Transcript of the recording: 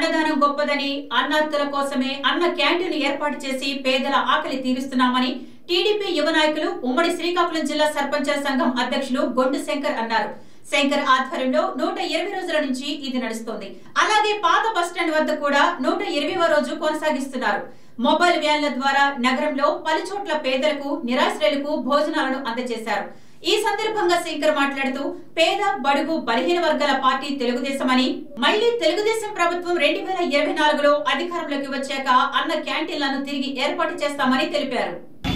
అన్నదానం గొప్పదని అన్నార్థుల కోసమే అన్న క్యాంటీన్ ఏర్పాటు చేసి పేదల ఆకలి తీరుస్తున్నామని టీడీపీ యువ నాయకులు ఉమ్మడి శ్రీకాకుళం జిల్లా సర్పంచుల సంఘం అధ్యక్షులు గొండు శంకర్ అన్నారు శంకర్ ఆధ్వర్యంలో నూట ఇరవై రోజుల నుంచి ఇది నడుస్తోంది అలాగే పాత బస్టాండ్ వద్ద కూడా నూట ఇరవైవ రోజు కొనసాగిస్తున్నారు మొబైల్ వ్యాన్ల ద్వారా నగరంలో పలు చోట్ల పేదలకు నిరాశ్రయులకు భోజనాలను అందజేశారు ఈ సందర్భంగా శంకర్ మాట్లాడుతూ పేద బడుగు బలహీన వర్గాల పార్టీ తెలుగుదేశం అని మళ్లీ తెలుగుదేశం ప్రభుత్వం రెండు వేల ఇరవై నాలుగులో అధికారంలోకి వచ్చాక అన్న క్యాంటీన్లను తిరిగి ఏర్పాటు చేస్తామని తెలిపారు